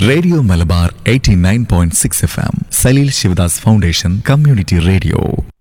radio Malabar 89.6 F M Saleel Sivadas foundation community radio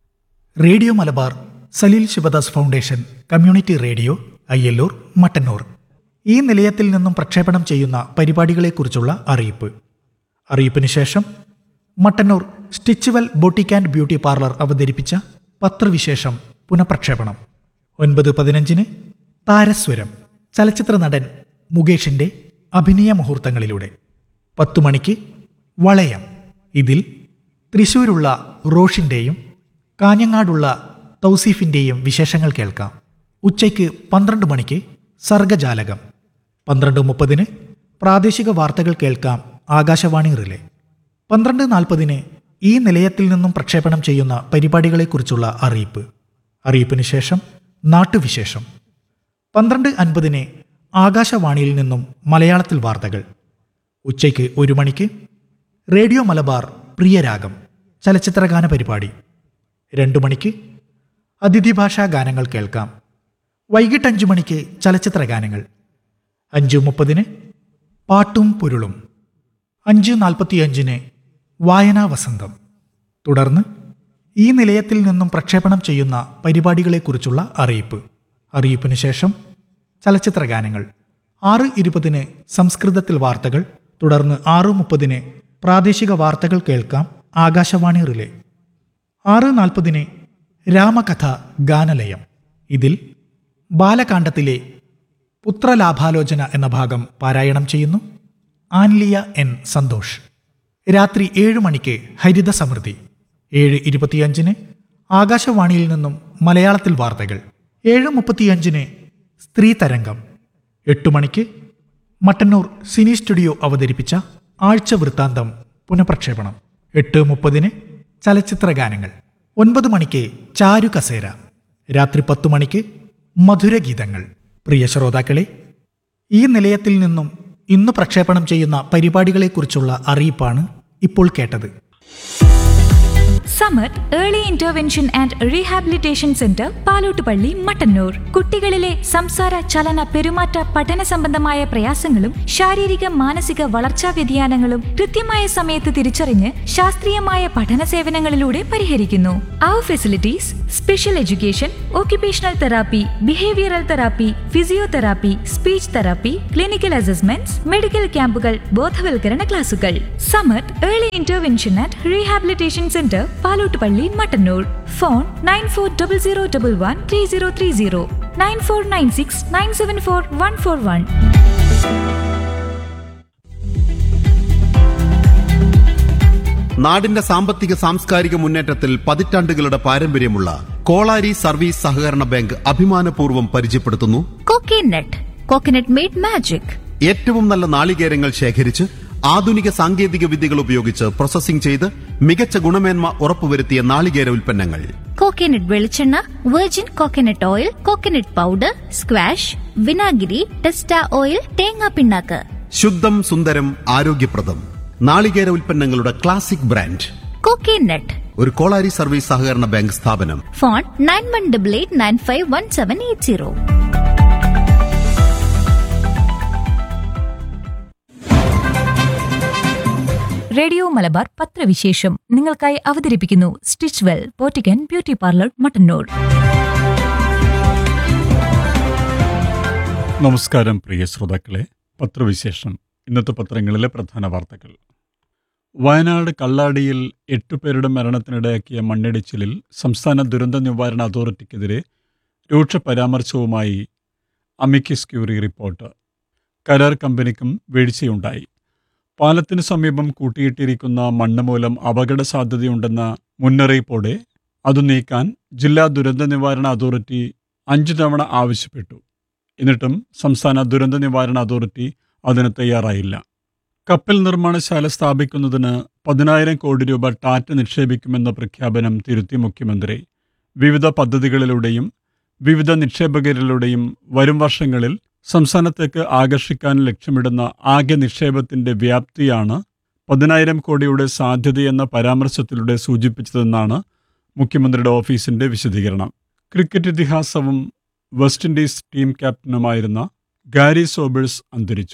radio Malabar Saleel Sivadas foundation community radio Ayyallur Mattannur ഈ നിലയത്തിൽ നിന്നും പ്രക്ഷേപണം ചെയ്യുന്ന പരിപാടികളെക്കുറിച്ചുള്ള അറിയിപ്പ് അറിയിപ്പിന് ശേഷം Mattannur Stitchual boutique and beauty parlour അവതരിപ്പിച്ച പത്രവിശേഷം പുനഃപ്രക്ഷേപണം ഒൻപത് പതിനഞ്ചിന് താരസ്വരം ചലച്ചിത്ര നടൻ മുകേഷിന്റെ അഭിനയ മുഹൂർത്തങ്ങളിലൂടെ പത്തു മണിക്ക് വളയം ഇതിൽ തൃശൂരുള്ള റോഷിന്റെയും കാഞ്ഞങ്ങാടുള്ള തൗസീഫിന്റെയും വിശേഷങ്ങൾ കേൾക്കാം ഉച്ചയ്ക്ക് പന്ത്രണ്ട് മണിക്ക് സർഗജാലകം പന്ത്രണ്ട് മുപ്പതിന് പ്രാദേശിക വാർത്തകൾ കേൾക്കാം ആകാശവാണി റിലേ പന്ത്രണ്ട് നാൽപ്പതിന് ഈ നിലയത്തിൽ നിന്നും പ്രക്ഷേപണം ചെയ്യുന്ന പരിപാടികളെക്കുറിച്ചുള്ള അറിയിപ്പ് അറിയിപ്പിന് ശേഷം നാട്ടുവിശേഷം പന്ത്രണ്ട് അൻപതിന് ആകാശവാണിയിൽ നിന്നും മലയാളത്തിൽ വാർത്തകൾ ഉച്ചയ്ക്ക് ഒരു മണിക്ക് റേഡിയോ മലബാർ പ്രിയരാഗം ചലച്ചിത്രഗാന പരിപാടി രണ്ടു മണിക്ക് അതിഥി ഭാഷാ ഗാനങ്ങൾ കേൾക്കാം വൈകിട്ട് അഞ്ചു മണിക്ക് ചലച്ചിത്ര ഗാനങ്ങൾ അഞ്ചു മുപ്പതിന് പാട്ടും പൊരുളും അഞ്ച് നാൽപ്പത്തിയഞ്ചിന് വായനാ വസന്തം തുടർന്ന് ഈ നിലയത്തിൽ നിന്നും പ്രക്ഷേപണം ചെയ്യുന്ന പരിപാടികളെക്കുറിച്ചുള്ള അറിയിപ്പ് അറിയിപ്പിന് ശേഷം ചലച്ചിത്ര ഗാനങ്ങൾ ആറ് ഇരുപതിന് സംസ്കൃതത്തിൽ വാർത്തകൾ തുടർന്ന് ആറ് മുപ്പതിന് പ്രാദേശിക വാർത്തകൾ കേൾക്കാം ആകാശവാണി റിലേ ആറ് നാൽപ്പതിന് രാമകഥ ഗാനലയം ഇതിൽ ബാലകാണ്ഡത്തിലെ പുത്രലാഭാലോചന എന്ന ഭാഗം പാരായണം ചെയ്യുന്നു ആൻലിയ എൻ സന്തോഷ് രാത്രി ഏഴ് മണിക്ക് ഹരിത സമൃദ്ധി ഏഴ് ഇരുപത്തിയഞ്ചിന് ആകാശവാണിയിൽ നിന്നും മലയാളത്തിൽ വാർത്തകൾ ഏഴ് മുപ്പത്തിയഞ്ചിന് സ്ത്രീ തരംഗം എട്ടു മണിക്ക് മട്ടന്നൂർ സിനി സ്റ്റുഡിയോ അവതരിപ്പിച്ച ആഴ്ച വൃത്താന്തം പുനഃപ്രക്ഷേപണം എട്ട് മുപ്പതിന് ചലച്ചിത്ര ഗാനങ്ങൾ ഒൻപത് മണിക്ക് ചാരു കസേര രാത്രി പത്തു മണിക്ക് മധുരഗീതങ്ങൾ പ്രിയ ശ്രോതാക്കളെ ഈ നിലയത്തിൽ നിന്നും ഇന്ന് പ്രക്ഷേപണം ചെയ്യുന്ന പരിപാടികളെക്കുറിച്ചുള്ള അറിയിപ്പാണ് ഇപ്പോൾ കേട്ടത് Samath early intervention and rehabilitation centre Palottupalli Mattannur കുട്ടികളിലെ സംസാര ചലന പെരുമാറ്റ പഠന സംബന്ധമായ പ്രയാസങ്ങളും ശാരീരിക മാനസിക വളർച്ചാ വ്യതിയാനങ്ങളും കൃത്യമായ സമയത്ത് തിരിച്ചറിഞ്ഞ് ശാസ്ത്രീയമായ പഠന സേവനങ്ങളിലൂടെ പരിഹരിക്കുന്നു അവർ facilities special education occupational therapy behavioural therapy physiotherapy speech therapy clinical assessments medical ക്യാമ്പുകൾ ബോധവൽക്കരണ ക്ലാസുകൾ Samath early intervention and rehabilitation centre Palottupalli Mattannur phone nine four double zero double one three zero three zero nine four nine six nine seven four one four one നാടിന്റെ സാമ്പത്തിക സാംസ്കാരിക മുന്നേറ്റത്തിൽ പതിറ്റാണ്ടുകളുടെ പാരമ്പര്യമുള്ള Kolari service സഹകരണ ബാങ്ക് അഭിമാനപൂർവ്വം പരിചയപ്പെടുത്തുന്നു കോക്കേനട്ട് കോക്കനട്ട് മെയ്ഡ് മാജിക് ഏറ്റവും നല്ല നാളികേരങ്ങൾ ശേഖരിച്ച് ആധുനിക സാങ്കേതിക വിദ്യകൾ ഉപയോഗിച്ച് പ്രോസസ്സിംഗ് ചെയ്ത് മികച്ച ഗുണമേന്മ ഉറപ്പുവരുത്തിയ നാളികേര ഉൽപ്പന്നങ്ങൾ കോക്കനട്ട് വെളിച്ചെണ്ണ virgin coconut oil coconut powder squash വിനാഗിരി ടെസ്റ്റ ഓയിൽ തേങ്ങാ പിണ്ണാക്ക് ശുദ്ധം സുന്ദരം ആരോഗ്യപ്രദം നാളികേര ഉൽപ്പന്നങ്ങളുടെ ക്ലാസിക് ബ്രാൻഡ് കോക്കനട്ട് ഒരു കോളാരി സർവീസ് സഹകരണ ബാങ്ക് സ്ഥാപനം phone nine one double eight nine five one seven eight zero radio Malabar പത്രവിശേഷം നിങ്ങൾക്കായി അവതരിപ്പിക്കുന്നു stitch well boutique beauty parlour Mattannur നമസ്കാരം പ്രിയ ശ്രോതാക്കളെ പത്രവിശേഷം ഇന്നത്തെ പത്രങ്ങളിലെ പ്രധാന വാർത്തകൾ വയനാട് കള്ളാടിയിൽ എട്ടുപേരുടെ മരണത്തിനിടയാക്കിയ മണ്ണിടിച്ചിലിൽ സംസ്ഥാന ദുരന്ത നിവാരണ അതോറിറ്റിക്കെതിരെ രൂക്ഷ പരാമർശവുമായി അമിക്കിസ് ക്യൂറി റിപ്പോർട്ട് കരാർ കമ്പനിക്കും വീഴ്ചയുണ്ടായി പാലത്തിന് സമീപം കൂട്ടിയിട്ടിരിക്കുന്ന മണ്ണ് മൂലം അപകട സാധ്യതയുണ്ടെന്ന മുന്നറിയിപ്പോടെ അത് നീക്കാൻ ജില്ലാ ദുരന്ത നിവാരണ അതോറിറ്റി അഞ്ചു തവണ ആവശ്യപ്പെട്ടു എന്നിട്ടും സംസ്ഥാന ദുരന്ത നിവാരണ അതോറിറ്റി അതിന് തയ്യാറായില്ല കപ്പൽ നിർമ്മാണശാല സ്ഥാപിക്കുന്നതിന് പതിനായിരം കോടി രൂപ ടാറ്റ നിക്ഷേപിക്കുമെന്ന പ്രഖ്യാപനം തിരുത്തി മുഖ്യമന്ത്രി വിവിധ പദ്ധതികളിലൂടെയും വിവിധ നിക്ഷേപകരിലൂടെയും വരും വർഷങ്ങളിൽ സംസ്ഥാനത്തേക്ക് ആകർഷിക്കാൻ ലക്ഷ്യമിടുന്ന ആകെ നിക്ഷേപത്തിന്റെ വ്യാപ്തിയാണ് പതിനായിരം കോടിയുടെ സാധ്യതയെന്ന പരാമർശത്തിലൂടെ സൂചിപ്പിച്ചതെന്നാണ് മുഖ്യമന്ത്രിയുടെ ഓഫീസിന്റെ വിശദീകരണം ക്രിക്കറ്റ് ഇതിഹാസവും വെസ്റ്റ് ഇൻഡീസ് ടീം ക്യാപ്റ്റനുമായിരുന്ന ഗാരി സോബേഴ്സ് അന്തരിച്ചു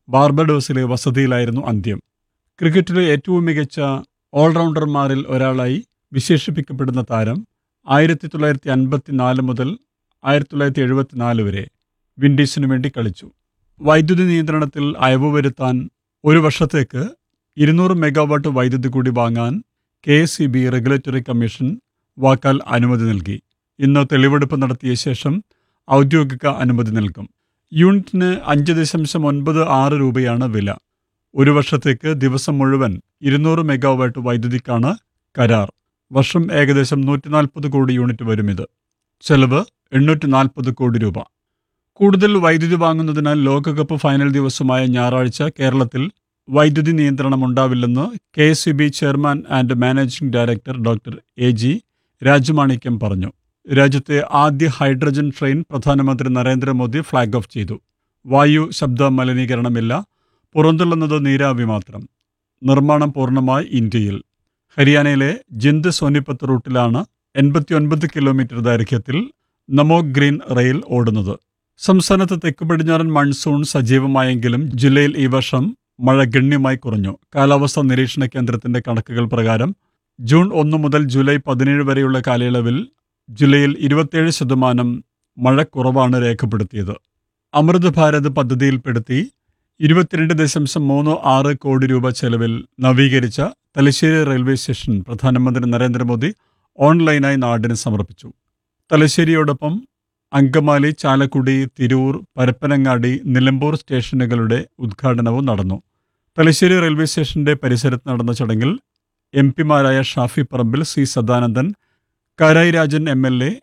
ബാർബഡോസിലെ വസതിയിലായിരുന്നു അന്ത്യം ക്രിക്കറ്റിലെ ഏറ്റവും മികച്ച ഓൾറൗണ്ടർമാരിൽ ഒരാളായി വിശേഷിപ്പിക്കപ്പെടുന്ന താരം ആയിരത്തി തൊള്ളായിരത്തി അൻപത്തി നാല് മുതൽ ആയിരത്തി തൊള്ളായിരത്തി എഴുപത്തിനാല് വരെ വിൻഡീസിനു വേണ്ടി കളിച്ചു വൈദ്യുതി നിയന്ത്രണത്തിൽ അയവ് വരുത്താൻ ഒരു വർഷത്തേക്ക് ഇരുന്നൂറ് മെഗാവാട്ട് വൈദ്യുതി കൂടി വാങ്ങാൻ K S C B regulatory commission വാക്കാൽ അനുമതി നൽകി ഇന്ന് തെളിവെടുപ്പ് നടത്തിയ ശേഷം ഔദ്യോഗിക അനുമതി നൽകും യൂണിറ്റിന് അഞ്ച് ദശാംശം ഒൻപത് ആറ് രൂപയാണ് വില ഒരു വർഷത്തേക്ക് ദിവസം മുഴുവൻ ഇരുന്നൂറ് മെഗാവാട്ട് വൈദ്യുതിക്കാണ് കരാർ വർഷം ഏകദേശം നൂറ്റി നാൽപ്പത് കോടി യൂണിറ്റ് വരും ഇത് ചെലവ് എണ്ണൂറ്റി നാൽപ്പത് കോടി രൂപ കൂടുതൽ വൈദ്യുതി വാങ്ങുന്നതിനാൽ ലോകകപ്പ് ഫൈനൽ ദിവസമായ ഞായറാഴ്ച കേരളത്തിൽ വൈദ്യുതി നിയന്ത്രണം ഉണ്ടാവില്ലെന്ന് K S C B chairman and managing director doctor A G Rajamanickam പറഞ്ഞു രാജ്യത്തെ ആദ്യ ഹൈഡ്രജൻ ട്രെയിൻ പ്രധാനമന്ത്രി നരേന്ദ്രമോദി ഫ്ളാഗ് ഓഫ് ചെയ്തു വായു ശബ്ദ മലിനീകരണമില്ല പുറന്തള്ളുന്നത് നീരാവി മാത്രം നിർമ്മാണം പൂർണ്ണമായി ഇന്ത്യയിൽ ഹരിയാനയിലെ ജിന്ദ് സോനിപത്ത് റൂട്ടിലാണ് എൺപത്തിയൊൻപത് കിലോമീറ്റർ ദൈർഘ്യത്തിൽ നമോ ഗ്രീൻ റെയിൽ ഓടുന്നത് സംസ്ഥാനത്ത് തെക്ക് പടിഞ്ഞാറൻ മൺസൂൺ സജീവമായെങ്കിലും ജില്ലയിൽ ഈ വർഷം മഴ ഗണ്യമായി കുറഞ്ഞു കാലാവസ്ഥാ നിരീക്ഷണ കേന്ദ്രത്തിന്റെ കണക്കുകൾ പ്രകാരം ജൂൺ ഒന്ന് മുതൽ ജൂലൈ പതിനേഴ് വരെയുള്ള കാലയളവിൽ ജില്ലയിൽ ഇരുപത്തിയേഴ് ശതമാനം മഴ കുറവാണ് രേഖപ്പെടുത്തിയത് അമൃത് ഭാരത് പദ്ധതിയിൽപ്പെടുത്തി ഇരുപത്തിരണ്ട് ദശാംശം മൂന്ന് ആറ് കോടി രൂപ ചെലവിൽ നവീകരിച്ച തലശ്ശേരി റെയിൽവേ സ്റ്റേഷൻ പ്രധാനമന്ത്രി നരേന്ദ്രമോദി ഓൺലൈനായി നാടിന് സമർപ്പിച്ചു തലശ്ശേരിയോടൊപ്പം അങ്കമാലി ചാലക്കുടി തിരൂർ പരപ്പനങ്ങാടി നിലമ്പൂർ സ്റ്റേഷനുകളുടെ ഉദ്ഘാടനവും നടന്നു തലശ്ശേരി റെയിൽവേ സ്റ്റേഷന്റെ പരിസരത്ത് നടന്ന ചടങ്ങിൽ എം പിമാരായ Shafi Parambil C Sadanandan Karayi Rajan M L A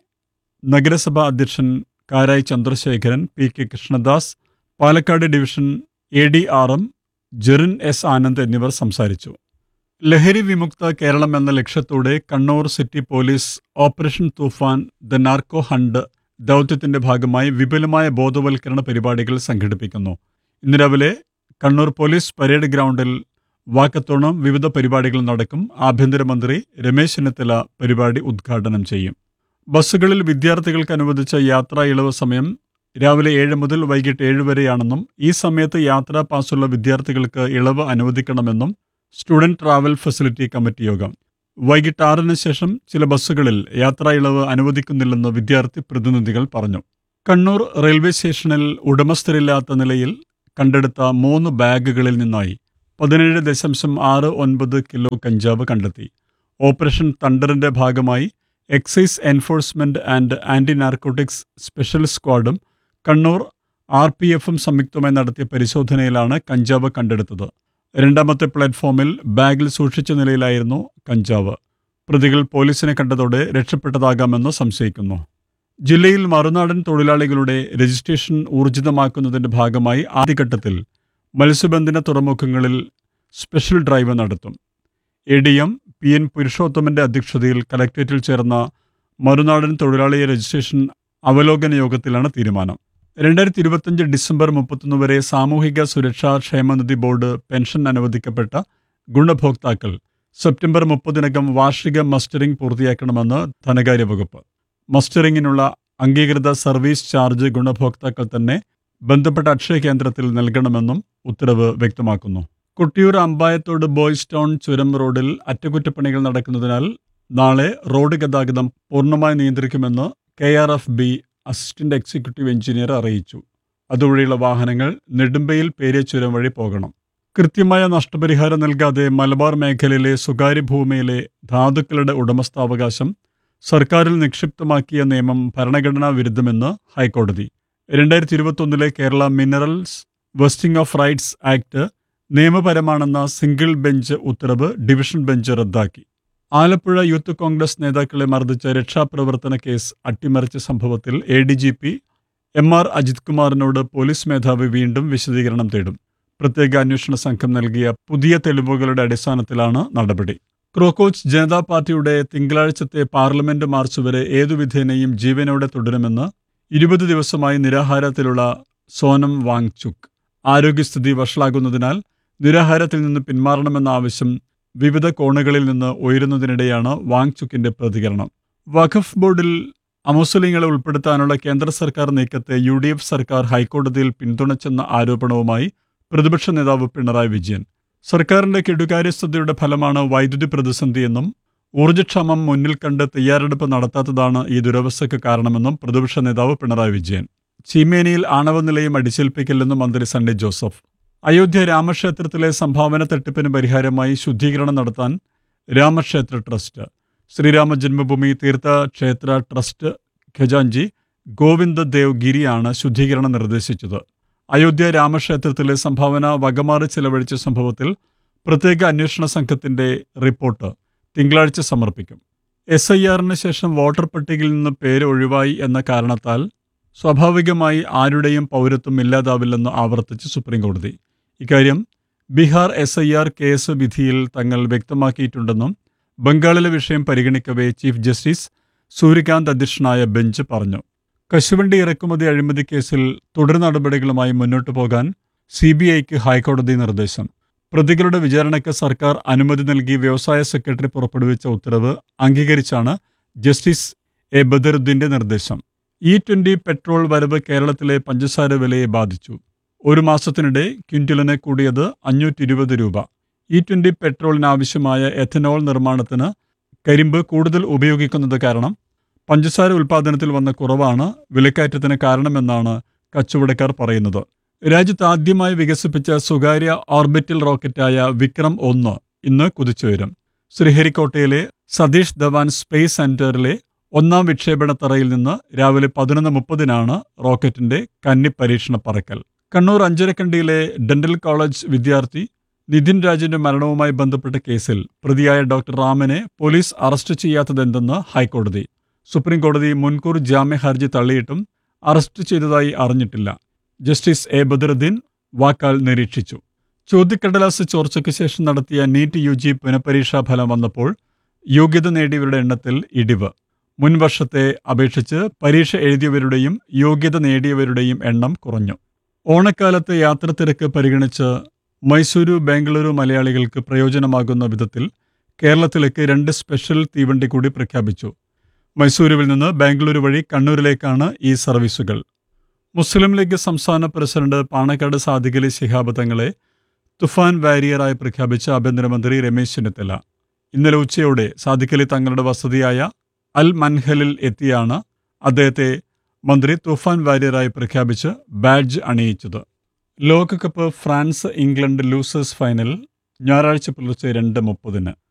നഗരസഭാ അധ്യക്ഷൻ Karayi Chandrasekharan P K Krishnadas Palakkad division A D R M Jerin S Anand എന്നിവർ സംസാരിച്ചു ലഹരി വിമുക്ത കേരളം എന്ന ലക്ഷ്യത്തോടെ Kannur city police operation Toofan the narco hunt ദൗത്യത്തിന്റെ ഭാഗമായി വിപുലമായ ബോധവൽക്കരണ പരിപാടികൾ സംഘടിപ്പിക്കുന്നു ഇന്ന് രാവിലെ കണ്ണൂർ പോലീസ് പരേഡ് ഗ്രൗണ്ടിൽ വാക്കത്തോണം വിവിധ പരിപാടികൾ നടക്കും ആഭ്യന്തരമന്ത്രി രമേശ് ചെന്നിത്തല പരിപാടി ഉദ്ഘാടനം ചെയ്യും ബസ്സുകളിൽ വിദ്യാർത്ഥികൾക്ക് അനുവദിച്ച യാത്രാ ഇളവ് സമയം രാവിലെ ഏഴ് മുതൽ വൈകിട്ട് ഏഴ് വരെയാണെന്നും ഈ സമയത്ത് യാത്രാ പാസുള്ള വിദ്യാർത്ഥികൾക്ക് ഇളവ് അനുവദിക്കണമെന്നും സ്റ്റുഡന്റ് ട്രാവൽ ഫെസിലിറ്റി കമ്മിറ്റി യോഗം വൈകിട്ട് ആറിന് ശേഷം ചില ബസ്സുകളിൽ യാത്രാ ഇളവ് അനുവദിക്കുന്നില്ലെന്ന് വിദ്യാർത്ഥി പ്രതിനിധികൾ പറഞ്ഞു കണ്ണൂർ റെയിൽവേ സ്റ്റേഷനിൽ ഉടമസ്ഥരില്ലാത്ത നിലയിൽ കണ്ടെടുത്ത മൂന്ന് ബാഗുകളിൽ നിന്നായി പതിനേഴ് ദശാംശം ആറ് ഒൻപത് കിലോ കഞ്ചാവ് കണ്ടെത്തി ഓപ്പറേഷൻ തണ്ടറിന്റെ ഭാഗമായി excise enforcement and anti narcotics special സ്ക്വാഡും കണ്ണൂർ ആർ പി എഫും സംയുക്തമായി നടത്തിയ പരിശോധനയിലാണ് കഞ്ചാവ് കണ്ടെടുത്തത് രണ്ടാമത്തെ പ്ലാറ്റ്ഫോമിൽ ബാഗിൽ സൂക്ഷിച്ച നിലയിലായിരുന്നു കഞ്ചാവ് പ്രതികൾ പോലീസിനെ കണ്ടതോടെ രക്ഷപ്പെട്ടതാകാമെന്ന് സംശയിക്കുന്നു ജില്ലയിൽ മറുനാടൻ തൊഴിലാളികളുടെ രജിസ്ട്രേഷൻ ഊർജിതമാക്കുന്നതിന്റെ ഭാഗമായി ആദ്യഘട്ടത്തിൽ മത്സ്യബന്ധന തുറമുഖങ്ങളിൽ സ്പെഷ്യൽ ഡ്രൈവ് നടത്തും A D M P N പുരുഷോത്തമന്റെ അധ്യക്ഷതയിൽ കലക്ട്രേറ്റിൽ ചേർന്ന മറുനാടൻ തൊഴിലാളി രജിസ്ട്രേഷൻ അവലോകന യോഗത്തിലാണ് തീരുമാനം രണ്ടായിരത്തി ഇരുപത്തിയഞ്ച് ഡിസംബർ മുപ്പത്തൊന്ന് വരെ സാമൂഹിക സുരക്ഷാ ക്ഷേമനിധി ബോർഡ് പെൻഷൻ അനുവദിക്കപ്പെട്ട ഗുണഭോക്താക്കൾ സെപ്റ്റംബർ മുപ്പതിനകം വാർഷിക മസ്റ്ററിംഗ് പൂർത്തിയാക്കണമെന്ന് ധനകാര്യ വകുപ്പ് മസ്റ്ററിംഗിനുള്ള അംഗീകൃത സർവീസ് ചാർജ് ഗുണഭോക്താക്കൾ തന്നെ ബന്ധപ്പെട്ട അക്ഷയ കേന്ദ്രത്തിൽ നൽകണമെന്നും ഉത്തരവ് വ്യക്തമാക്കുന്നു കൊട്ടിയൂർ അമ്പായത്തോട് ബോയ്സ് ടൗൺ ചുരം റോഡിൽ അറ്റകുറ്റപ്പണികൾ നടക്കുന്നതിനാൽ നാളെ റോഡ് ഗതാഗതം പൂർണ്ണമായി നിയന്ത്രിക്കുമെന്ന് K R F B assistant executive engineer അറിയിച്ചു അതുവഴിയുള്ള വാഹനങ്ങൾ നെടുമ്പയിൽ പേരിയച്ചുരം വഴി പോകണം കൃത്യമായ നഷ്ടപരിഹാരം നൽകാതെ മലബാർ മേഖലയിലെ സ്വകാര്യ ഭൂമിയിലെ ധാതുക്കളുടെ ഉടമസ്ഥാവകാശം സർക്കാരിൽ നിക്ഷിപ്തമാക്കിയ നിയമം ഭരണഘടനാ വിരുദ്ധമെന്ന് ഹൈക്കോടതി രണ്ടായിരത്തി ഇരുപത്തൊന്നിലെ Kerala minerals vesting of rights act നിയമപരമാണെന്ന സിംഗിൾ ബെഞ്ച് ഉത്തരവ് ഡിവിഷൻ ബെഞ്ച് റദ്ദാക്കി ആലപ്പുഴ യൂത്ത് കോൺഗ്രസ് നേതാക്കളെ മർദ്ദിച്ച രക്ഷാപ്രവർത്തന കേസ് അട്ടിമറിച്ച സംഭവത്തിൽ A D G P M R Ajith കുമാറിനോട് പോലീസ് മേധാവി വീണ്ടും വിശദീകരണം തേടും പ്രത്യേക അന്വേഷണ സംഘം നൽകിയ പുതിയ തെളിവുകളുടെ അടിസ്ഥാനത്തിലാണ് നടപടി ക്രോക്കോച്ച് ജനതാ പാർട്ടിയുടെ തിങ്കളാഴ്ചത്തെ പാർലമെന്റ് മാർച്ച് വരെ ഏതു വിധേനയും ജീവനോടെ തുടരുമെന്ന് ഇരുപത് ദിവസമായി നിരാഹാരത്തിലുള്ള സോനം വാങ്ചുക് ആരോഗ്യസ്ഥിതി വഷളാകുന്നതിനാൽ നിരാഹാരത്തിൽ നിന്ന് പിന്മാറണമെന്ന ആവശ്യം വിവിധ കോണുകളിൽ നിന്ന് ഉയരുന്നതിനിടെയാണ് വാങ്ചുക്കിന്റെ പ്രതികരണം വഖഫ് ബോർഡിൽ അമുസ്ലിങ്ങളെ ഉൾപ്പെടുത്താനുള്ള കേന്ദ്ര സർക്കാർ നീക്കത്തെ യു ഡി എഫ് സർക്കാർ ഹൈക്കോടതിയിൽ പിന്തുണച്ചെന്ന ആരോപണവുമായി പ്രതിപക്ഷ നേതാവ് പിണറായി വിജയൻ സർക്കാരിന്റെ കെടുകാര്യസ്ഥതയുടെ ഫലമാണ് വൈദ്യുതി പ്രതിസന്ധിയെന്നും ഊർജ്ജക്ഷാമം മുന്നിൽ കണ്ട് തയ്യാറെടുപ്പ് നടത്താത്തതാണ് ഈ ദുരവസ്ഥയ്ക്ക് കാരണമെന്നും പ്രതിപക്ഷ നേതാവ് പിണറായി വിജയൻ ചീമേനിയിൽ ആണവ നിലയം അടിച്ചേൽപ്പിക്കില്ലെന്നും മന്ത്രി സണ്ണി ജോസഫ് അയോധ്യ രാമക്ഷേത്രത്തിലെ സംഭാവന തട്ടിപ്പിന് പരിഹാരമായി ശുദ്ധീകരണം നടത്താൻ രാമക്ഷേത്ര ട്രസ്റ്റ് ശ്രീരാമ ജന്മഭൂമി തീർത്ഥ ക്ഷേത്ര ട്രസ്റ്റ് ഖജാൻജി ഗോവിന്ദ ദേവ് ഗിരിയാണ് ശുദ്ധീകരണം നിർദ്ദേശിച്ചത് അയോധ്യ രാമക്ഷേത്രത്തിലെ സംഭാവന വകമാറി ചെലവഴിച്ച സംഭവത്തിൽ പ്രത്യേക അന്വേഷണ സംഘത്തിന്റെ റിപ്പോർട്ട് തിങ്കളാഴ്ച സമർപ്പിക്കും എസ് ഐ ആറിന് ശേഷം വോട്ടർ പട്ടികയിൽ നിന്ന് പേര് ഒഴിവായി എന്ന കാരണത്താൽ സ്വാഭാവികമായി ആരുടെയും പൗരത്വം ഇല്ലാതാവില്ലെന്ന് ആവർത്തിച്ച് സുപ്രീംകോടതി ഇക്കാര്യം Bihar S I R case വിധിയിൽ തങ്ങൾ വ്യക്തമാക്കിയിട്ടുണ്ടെന്നും ബംഗാളിലെ വിഷയം പരിഗണിക്കവേ ചീഫ് ജസ്റ്റിസ് സൂര്യകാന്ത് അധ്യക്ഷനായ ബെഞ്ച് പറഞ്ഞു കശുവണ്ടി ഇറക്കുമതി അഴിമതി കേസിൽ തുടർ നടപടികളുമായി മുന്നോട്ടു പോകാൻ സി ബി ഐക്ക് ഹൈക്കോടതി നിർദ്ദേശം പ്രതികളുടെ വിചാരണയ്ക്ക് സർക്കാർ അനുമതി നൽകി വ്യവസായ സെക്രട്ടറി പുറപ്പെടുവിച്ച ഉത്തരവ് അംഗീകരിച്ചാണ് ജസ്റ്റിസ് എ ബദറുദ്ദീന്റെ നിർദ്ദേശം ഇ ട്വന്റി പെട്രോൾ വരവ് കേരളത്തിലെ പഞ്ചസാര വിലയെ ബാധിച്ചു ഒരു മാസത്തിനിടെ ക്വിന്റലിന് കൂടിയത് അഞ്ഞൂറ്റി ഇരുപത് രൂപ ഇ ട്വന്റി പെട്രോളിന് ആവശ്യമായ എഥനോൾ നിർമ്മാണത്തിന് കരിമ്പ് കൂടുതൽ ഉപയോഗിക്കുന്നത് കാരണം പഞ്ചസാര ഉൽപ്പാദനത്തിൽ വന്ന കുറവാണ് വിലക്കയറ്റത്തിന് കാരണമെന്നാണ് കച്ചവടക്കാർ പറയുന്നത് രാജ്യത്ത് ആദ്യമായി വികസിപ്പിച്ച സ്വകാര്യ ഓർബിറ്റൽ റോക്കറ്റായ വിക്രം ഒന്ന് ഇന്ന് കുതിച്ചുയരും ശ്രീഹരിക്കോട്ടയിലെ സതീഷ് ധവാൻ സ്പേസ് സെന്ററിലെ ഒന്നാം വിക്ഷേപണ തറയിൽ നിന്ന് രാവിലെ പതിനൊന്ന് മുപ്പതിനാണ് റോക്കറ്റിന്റെ കന്നി പരീക്ഷണ പറക്കൽ കണ്ണൂർ അഞ്ചരക്കണ്ടിയിലെ ഡെന്റൽ കോളേജ് വിദ്യാർത്ഥി നിതിൻ രാജിന്റെ മരണവുമായി ബന്ധപ്പെട്ട കേസിൽ പ്രതിയായ ഡോക്ടർ റാമിനെ പോലീസ് അറസ്റ്റ് ചെയ്യാത്തതെന്തെന്ന് ഹൈക്കോടതി സുപ്രീംകോടതി മുൻകൂർ ജാമ്യ ഹർജി തള്ളിയിട്ടും അറസ്റ്റ് ചെയ്തതായി അറിഞ്ഞിട്ടില്ല ജസ്റ്റിസ് എ ബദറുദ്ദീൻ വാക്കാൽ നിരീക്ഷിച്ചു ചോദ്യക്കടലാസ് ചോർച്ചയ്ക്ക് ശേഷം നടത്തിയ നീറ്റ് യു ജി പുനഃപരീക്ഷാ ഫലം വന്നപ്പോൾ യോഗ്യത നേടിയവരുടെ എണ്ണത്തിൽ ഇടിവ് മുൻ വർഷത്തെ അപേക്ഷിച്ച് പരീക്ഷ എഴുതിയവരുടെയും യോഗ്യത നേടിയവരുടെയും എണ്ണം കുറഞ്ഞു ഓണക്കാലത്ത് യാത്ര തിരക്ക് പരിഗണിച്ച് മൈസൂരു ബാംഗ്ലൂരു മലയാളികൾക്ക് പ്രയോജനമാകുന്ന വിധത്തിൽ കേരളത്തിലേക്ക് രണ്ട് സ്പെഷ്യൽ തീവണ്ടി കൂടി പ്രഖ്യാപിച്ചു മൈസൂരുവിൽ നിന്ന് ബാംഗ്ലൂരു വഴി കണ്ണൂരിലേക്കാണ് ഈ സർവീസുകൾ മുസ്ലിം ലീഗ് സംസ്ഥാന പ്രസിഡന്റ് പാണക്കാട് സാദിഖലി ശിഹാബ് തങ്ങളെ തുഫാൻ വാരിയറായി പ്രഖ്യാപിച്ച ആഭ്യന്തരമന്ത്രി രമേശ് ചെന്നിത്തല ഇന്നലെ ഉച്ചയോടെ സാദിഖലി തങ്ങളുടെ വസതിയായ അൽ മൻഹലിൽ എത്തിയാണ് അദ്ദേഹത്തെ മന്ത്രി തുഫാൻ വാരിയറായി പ്രഖ്യാപിച്ച് ബാഡ്ജ് അണിയിച്ചത് ലോകകപ്പ് ഫ്രാൻസ് ഇംഗ്ലണ്ട് ലൂസേഴ്സ് ഫൈനൽ ഞായറാഴ്ച പുലർച്ചെ രണ്ട് മുപ്പതിന്